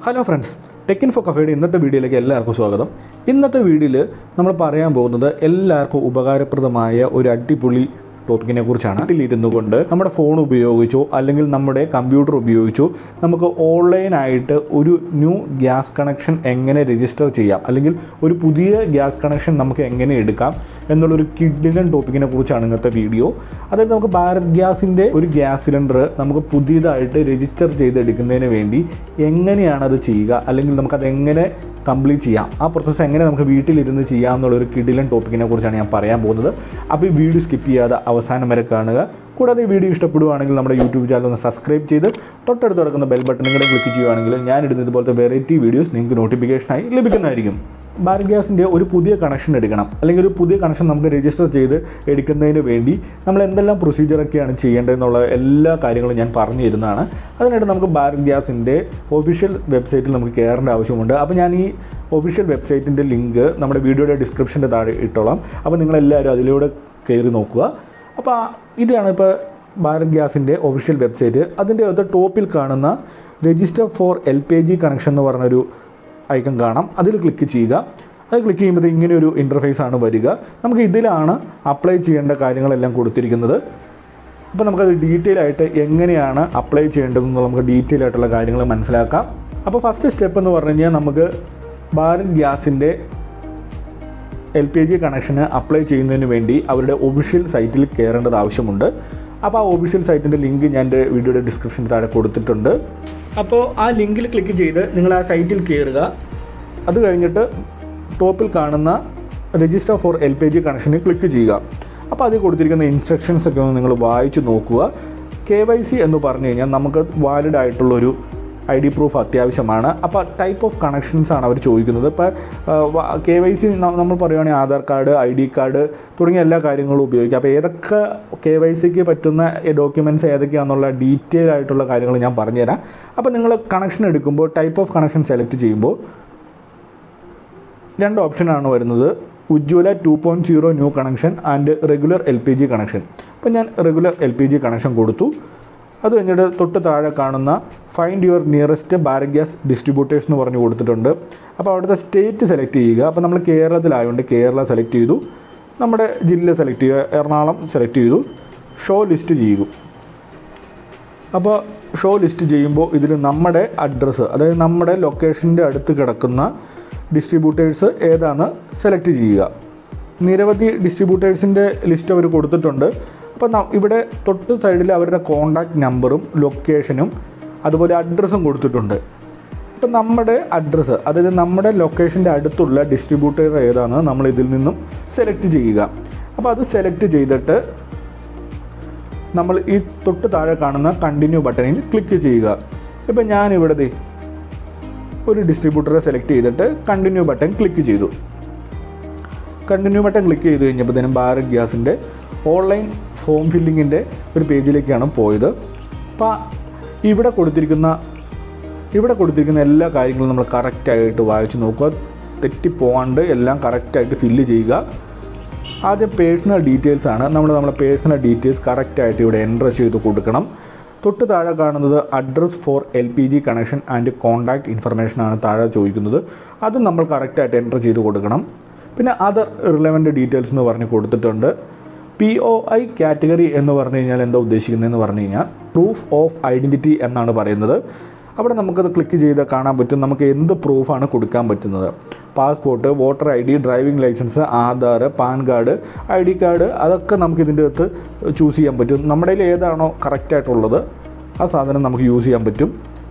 hello friends tech info കഫേയുടെ ഇന്നത്തെ വീഡിയോയിലേക്ക് എല്ലാവർക്കും സ്വാഗതം ഇന്നത്തെ വീഡിയോയിൽ നമ്മൾ പറയാൻ പോകുന്നത് എല്ലാവർക്കും ഉപകാരപ്രദമായ ഒരു അടിപൊളി ടോപ്പിക്കിനെ കുറിച്ചാണ് ഇതിലിരുന്നു കൊണ്ട് നമ്മുടെ ഫോൺ ഉപയോഗിച്ചോ അല്ലെങ്കിൽ നമ്മുടെ കമ്പ്യൂട്ടർ ഉപയോഗിച്ചോ നമുക്ക് ഓൺലൈനായിട്ട് ഒരു ന്യൂ ഗ്യാസ് കണക്ഷൻ എങ്ങനെ രജിസ്റ്റർ ചെയ്യാം അല്ലെങ്കിൽ ഒരു പുതിയ ഗ്യാസ് കണക്ഷൻ നമുക്ക് എങ്ങനെ എടുക്കാം എന്നുള്ളൊരു കിഡിലൻ ടോപ്പിക്കിനെ കുറിച്ചാണ് ഇന്നത്തെ വീഡിയോ അതായത് നമുക്ക് ഭാരത് ഗ്യാസിൻ്റെ ഒരു ഗ്യാസ് സിലിണ്ടർ നമുക്ക് പുതിയതായിട്ട് രജിസ്റ്റർ ചെയ്തെടുക്കുന്നതിന് വേണ്ടി എങ്ങനെയാണ് അത് ചെയ്യുക അല്ലെങ്കിൽ നമുക്കത് എങ്ങനെ കംപ്ലീറ്റ് ചെയ്യാം ആ പ്രോസസ്സ് എങ്ങനെ നമുക്ക് വീട്ടിലിരുന്ന് ചെയ്യാം എന്നുള്ളൊരു കിഡിലൻ ടോപ്പിക്കിനെ കുറിച്ചാണ് ഞാൻ പറയാൻ പോകുന്നത് അപ്പോൾ ഈ വീഡിയോ സ്കിപ്പ് ചെയ്യാതെ അവസാനം വരെ കാണുക കൂടാതെ ഈ വീഡിയോ ഇഷ്ടപ്പെടുവാണെങ്കിൽ നമ്മുടെ യൂട്യൂബ് ചാനൽ ഒന്ന് സബ്സ്ക്രൈബ് ചെയ്ത് തൊട്ടടുത്ത് കിടക്കുന്ന ബെൽ ബട്ടൺ കൂടെ ക്ലിക്ക് ചെയ്യുവാണെങ്കിൽ ഞാൻ ഇടുന്ന ഇതുപോലത്തെ വെറൈറ്റി വീഡിയോസ് നിങ്ങൾക്ക് നോട്ടിഫിക്കേഷനായി ലഭിക്കുന്നതായിരിക്കും ഭാരത് ഗ്യാസിൻ്റെ ഒരു പുതിയ കണക്ഷൻ എടുക്കണം അല്ലെങ്കിൽ ഒരു പുതിയ കണക്ഷൻ നമുക്ക് രജിസ്റ്റർ ചെയ്ത് എടുക്കുന്നതിന് വേണ്ടി നമ്മൾ എന്തെല്ലാം പ്രൊസീജിയറൊക്കെയാണ് ചെയ്യേണ്ടതെന്നുള്ള എല്ലാ കാര്യങ്ങളും ഞാൻ പറഞ്ഞു തരുന്നതാണ് അതിനായിട്ട് നമുക്ക് ഭാരത് ഗ്യാസിൻ്റെ ഒഫീഷ്യൽ വെബ്സൈറ്റിൽ നമുക്ക് കയറേണ്ട ആവശ്യമുണ്ട് അപ്പോൾ ഞാൻ ഈ ഒഫീഷ്യൽ വെബ്സൈറ്റിൻ്റെ ലിങ്ക് നമ്മുടെ വീഡിയോയുടെ ഡിസ്ക്രിപ്ഷൻ്റെ താഴെ ഇട്ടോളാം അപ്പോൾ നിങ്ങളെല്ലാവരും അതിലൂടെ കയറി നോക്കുക അപ്പോൾ ഇതാണ് ഇപ്പോൾ ഭാരത് ഗ്യാസിൻ്റെ ഒഫീഷ്യൽ വെബ്സൈറ്റ് അതിൻ്റെ അത് ടോപ്പിൽ കാണുന്ന register for L P G connection എന്ന് പറഞ്ഞൊരു ഐക്കൺ കാണാം അതിൽ ക്ലിക്ക് ചെയ്യുക അത് ക്ലിക്ക് ചെയ്യുമ്പോൾ ഇങ്ങനെ ഒരു ഇൻ്റർഫേസ് ആണ് വരിക നമുക്ക് ഇതിലാണ് അപ്ലൈ ചെയ്യേണ്ട കാര്യങ്ങളെല്ലാം കൊടുത്തിരിക്കുന്നത് അപ്പോൾ നമുക്കത് ഡീറ്റെയിൽ ആയിട്ട് എങ്ങനെയാണ് അപ്ലൈ ചെയ്യേണ്ടതെന്ന് നമുക്ക് ഡീറ്റെയിൽ ആയിട്ടുള്ള കാര്യങ്ങൾ മനസ്സിലാക്കാം അപ്പോൾ ഫസ്റ്റ് സ്റ്റെപ്പ് എന്ന് പറഞ്ഞു കഴിഞ്ഞാൽ നമുക്ക് ഭാരത് ഗ്യാസിൻ്റെ എൽ പി ജി കണക്ഷന് അപ്ലൈ ചെയ്യുന്നതിന് വേണ്ടി അവരുടെ ഒഫീഷ്യൽ സൈറ്റിൽ കയറേണ്ടത് ആവശ്യമുണ്ട് അപ്പോൾ ആ ഒഫീഷ്യൽ സൈറ്റിൻ്റെ ലിങ്ക് ഞാൻ എൻ്റെ വീഡിയോയുടെ ഡിസ്ക്രിപ്ഷനിൽ താഴെ കൊടുത്തിട്ടുണ്ട് അപ്പോൾ ആ ലിങ്കിൽ ക്ലിക്ക് ചെയ്ത് നിങ്ങൾ ആ സൈറ്റിൽ കയറുക അത് കഴിഞ്ഞിട്ട് ടോപ്പിൽ കാണുന്ന register for L P G കണക്ഷനിൽ ക്ലിക്ക് ചെയ്യുക അപ്പോൾ അതിൽ കൊടുത്തിരിക്കുന്ന ഇൻസ്ട്രക്ഷൻസ് ഒക്കെ ഒന്ന് നിങ്ങൾ വായിച്ച് നോക്കുക കെ വൈ സി എന്ന് പറഞ്ഞു കഴിഞ്ഞാൽ നമുക്ക് വാലിഡ് ആയിട്ടുള്ളൊരു ഐ ഡി പ്രൂഫ് അത്യാവശ്യമാണ് അപ്പോൾ ടൈപ്പ് ഓഫ് കണക്ഷൻസ് ആണ് അവർ ചോദിക്കുന്നത് ഇപ്പോൾ കെ വൈ സി നമ്മൾ പറയുകയാണെങ്കിൽ Aadhaar card I D card തുടങ്ങിയ എല്ലാ കാര്യങ്ങളും ഉപയോഗിക്കാം അപ്പോൾ ഏതൊക്കെ കെ വൈ സിക്ക് പറ്റുന്ന ഡോക്യുമെൻറ്റ്സ് ഏതൊക്കെയാണെന്നുള്ള ഡീറ്റെയിൽ ആയിട്ടുള്ള കാര്യങ്ങൾ ഞാൻ പറഞ്ഞുതരാം അപ്പോൾ നിങ്ങൾ കണക്ഷൻ എടുക്കുമ്പോൾ ടൈപ്പ് ഓഫ് കണക്ഷൻ സെലക്ട് ചെയ്യുമ്പോൾ രണ്ട് ഓപ്ഷനാണ് വരുന്നത് Ujjwala two point zero new connection and regular L P G connection അപ്പോൾ ഞാൻ regular L P G connection കൊടുത്തു അത് കഴിഞ്ഞിട്ട് തൊട്ട് താഴെ കാണുന്ന find your nearest Bharat gas distributors എന്ന് പറഞ്ഞ് കൊടുത്തിട്ടുണ്ട് അപ്പോൾ അവിടുത്തെ സ്റ്റേറ്റ് സെലക്ട് ചെയ്യുക അപ്പോൾ നമ്മൾ കേരളത്തിലായതുകൊണ്ട് കേരള സെലക്ട് ചെയ്തു നമ്മുടെ ജില്ല സെലക്ട് ചെയ്യുക എറണാകുളം സെലക്ട് ചെയ്തു ഷോ ലിസ്റ്റ് ചെയ്യുക അപ്പോൾ ഷോ ലിസ്റ്റ് ചെയ്യുമ്പോൾ ഇതിൽ നമ്മുടെ അഡ്രസ്സ് അതായത് നമ്മുടെ ലൊക്കേഷൻ്റെ അടുത്ത് കിടക്കുന്ന ഡിസ്ട്രിബ്യൂട്ടേഴ്സ് ഏതാണ് സെലക്ട് ചെയ്യുക നിരവധി ഡിസ്ട്രിബ്യൂട്ടേഴ്സിൻ്റെ ലിസ്റ്റ് അവർ കൊടുത്തിട്ടുണ്ട് അപ്പോൾ ഇവിടെ തൊട്ട് സൈഡിൽ അവരുടെ കോണ്ടാക്ട് നമ്പറും ലൊക്കേഷനും അതുപോലെ അഡ്രസ്സും കൊടുത്തിട്ടുണ്ട് അപ്പോൾ നമ്മുടെ അഡ്രസ്സ് അതായത് നമ്മുടെ ലൊക്കേഷൻ്റെ അടുത്തുള്ള ഡിസ്ട്രിബ്യൂട്ടർ ഏതാണ് നമ്മൾ ഇതിൽ നിന്നും സെലക്ട് ചെയ്യുക അപ്പോൾ അത് സെലക്ട് ചെയ്തിട്ട് നമ്മൾ ഈ തൊട്ട് താഴെ കാണുന്ന കണ്ടിന്യൂ ബട്ടണിൽ ക്ലിക്ക് ചെയ്യുക ഇപ്പോൾ ഞാനിവിടെ ദേ ഒരു ഡിസ്ട്രിബ്യൂട്ടറെ സെലക്ട് ചെയ്തിട്ട് കണ്ടിന്യൂ ബട്ടൺ ക്ലിക്ക് ചെയ്തു കണ്ടിന്യൂ ബട്ടൺ ക്ലിക്ക് ചെയ്ത് കഴിഞ്ഞപ്പോഴത്തേനും ഭാരത് ഗ്യാസിൻ്റെ ഓൺലൈൻ ഫോം ഫില്ലിങ്ങിൻ്റെ ഒരു പേജിലേക്കാണ് പോയത് അപ്പോൾ ഇവിടെ കൊടുത്തിരിക്കുന്ന ഇവിടെ കൊടുത്തിരിക്കുന്ന എല്ലാ കാര്യങ്ങളും നമ്മൾ കറക്റ്റായിട്ട് വായിച്ച് നോക്കുക തെറ്റിപ്പോവാണ്ട് എല്ലാം കറക്റ്റായിട്ട് ഫില്ല് ചെയ്യുക ആദ്യം പേഴ്സണൽ ഡീറ്റെയിൽസ് ആണ് നമ്മൾ നമ്മുടെ പേഴ്സണൽ ഡീറ്റെയിൽസ് കറക്റ്റായിട്ട് ഇവിടെ എൻ്റർ ചെയ്ത് കൊടുക്കണം തൊട്ട് താഴെ കാണുന്നത് address for L P G connection and contact information ആണ് താഴെ ചോദിക്കുന്നത് അത് നമ്മൾ കറക്റ്റായിട്ട് എൻ്റർ ചെയ്ത് കൊടുക്കണം പിന്നെ അതർ റിലവൻ്റ് ഡീറ്റെയിൽസ് എന്ന് പറഞ്ഞ് കൊടുത്തിട്ടുണ്ട് പി ഒ ഐ കാറ്റഗറി എന്ന് പറഞ്ഞു കഴിഞ്ഞാൽ എന്താ ഉദ്ദേശിക്കുന്നതെന്ന് പറഞ്ഞു കഴിഞ്ഞാൽ പ്രൂഫ് ഓഫ് ഐഡൻറ്റിറ്റി എന്നാണ് പറയുന്നത് അവിടെ നമുക്കത് ക്ലിക്ക് ചെയ്ത് കാണാൻ പറ്റും നമുക്ക് എന്ത് പ്രൂഫാണ് കൊടുക്കാൻ പറ്റുന്നത് passport voter I D driving licence Aadhaar PAN card I D card അതൊക്കെ നമുക്ക് ഇതിൻ്റെ അകത്ത് ചൂസ് ചെയ്യാൻ പറ്റും നമ്മുടെ കയ്യിൽ ഏതാണോ കറക്റ്റായിട്ടുള്ളത് ആ സാധനം നമുക്ക് യൂസ് ചെയ്യാൻ പറ്റും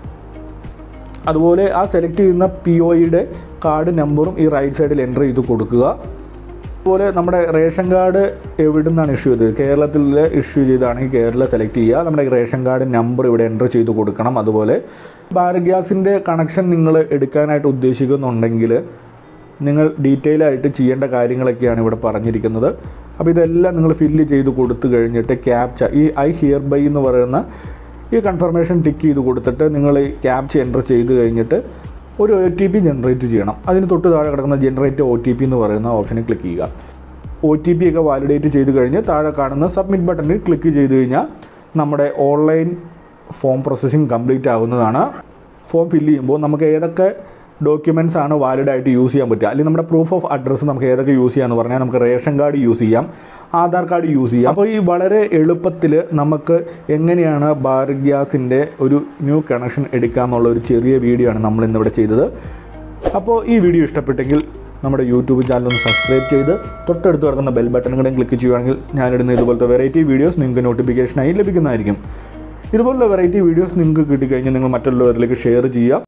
അതുപോലെ ആ സെലക്ട് ചെയ്യുന്ന പി ഒയുടെ കാർഡ് നമ്പറും ഈ റൈറ്റ് സൈഡിൽ എൻ്റർ ചെയ്ത് കൊടുക്കുക അതുപോലെ നമ്മുടെ റേഷൻ കാർഡ് എവിടെ നിന്നാണ് ഇഷ്യൂ ചെയ്തത് കേരളത്തിൽ ഇഷ്യൂ ചെയ്താണെങ്കിൽ കേരള സെലക്ട് ചെയ്യുക നമ്മുടെ റേഷൻ കാർഡ് നമ്പർ ഇവിടെ എൻ്റർ ചെയ്ത് കൊടുക്കണം അതുപോലെ ഭാരത് ഗ്യാസിൻ്റെ കണക്ഷൻ നിങ്ങൾ എടുക്കാനായിട്ട് ഉദ്ദേശിക്കുന്നുണ്ടെങ്കിൽ നിങ്ങൾ ഡീറ്റെയിൽ ആയിട്ട് ചെയ്യേണ്ട കാര്യങ്ങളൊക്കെയാണ് ഇവിടെ പറഞ്ഞിരിക്കുന്നത് അപ്പോൾ ഇതെല്ലാം നിങ്ങൾ ഫില്ല് ചെയ്ത് കൊടുത്തു കഴിഞ്ഞിട്ട് ക്യാപ്ച ഈ ഐ ഹിയർ ബൈ എന്ന് പറയുന്ന ഈ കൺഫർമേഷൻ ടിക്ക് ചെയ്ത് കൊടുത്തിട്ട് നിങ്ങൾ ഈ ക്യാപ്ച എൻ്റർ ചെയ്ത് കഴിഞ്ഞിട്ട് ഒരു ഒ ടി പി ജനറേറ്റ് ചെയ്യണം അതിന് തൊട്ട് താഴെ കിടക്കുന്ന ജനറേറ്റ് ഒ ടി പി എന്ന് പറയുന്ന ഓപ്ഷനിൽ ക്ലിക്ക് ചെയ്യുക ഒ ടി പി ഒക്കെ വാലിഡേറ്റ് ചെയ്ത് കഴിഞ്ഞ് താഴെ കാണുന്ന സബ്മിറ്റ് ബട്ടണിൽ ക്ലിക്ക് ചെയ്ത് കഴിഞ്ഞാൽ നമ്മുടെ ഓൺലൈൻ ഫോം പ്രോസസ്സിംഗ് കംപ്ലീറ്റ് ആകുന്നതാണ് ഫോം ഫില്ല് ചെയ്യുമ്പോൾ നമുക്ക് ഏതൊക്കെ ഡോക്യുമെൻറ്റ്സ് ആണ് വാലിഡ് ആയിട്ട് യൂസ് ചെയ്യാൻ പറ്റുക അല്ലെങ്കിൽ നമ്മുടെ പ്രൂഫ് ഓഫ് അഡ്രസ്സ് നമുക്ക് ഏതൊക്കെ യൂസ് ചെയ്യാമെന്ന് പറഞ്ഞാൽ നമുക്ക് റേഷൻ കാർഡ് യൂസ് ചെയ്യാം ആധാർ കാർഡ് യൂസ് ചെയ്യാം അപ്പോൾ ഈ വളരെ എളുപ്പത്തിൽ നമുക്ക് എങ്ങനെയാണ് ഭാരത് ഗ്യാസിൻ്റെ ഒരു ന്യൂ കണക്ഷൻ എടുക്കാമെന്നുള്ള ഒരു ചെറിയ വീഡിയോ ആണ് നമ്മൾ ഇന്നിവിടെ ചെയ്തത് അപ്പോൾ ഈ വീഡിയോ ഇഷ്ടപ്പെട്ടെങ്കിൽ നമ്മുടെ യൂട്യൂബ് ചാനൽ ഒന്ന് സബ്സ്ക്രൈബ് ചെയ്ത് തൊട്ടടുത്ത് കിടക്കുന്ന ബെൽ ബട്ടൺ കൂടെ ക്ലിക്ക് ചെയ്യുകയാണെങ്കിൽ ഞാനിടുന്ന ഇതുപോലത്തെ വെറൈറ്റി വീഡിയോസ് നിങ്ങൾക്ക് നോട്ടിഫിക്കേഷനായി ലഭിക്കുന്നതായിരിക്കും ഇതുപോലുള്ള വെറൈറ്റി വീഡിയോസ് നിങ്ങൾക്ക് കിട്ടിക്കഴിഞ്ഞാൽ നിങ്ങൾ മറ്റുള്ളവരിലേക്ക് ഷെയർ ചെയ്യുക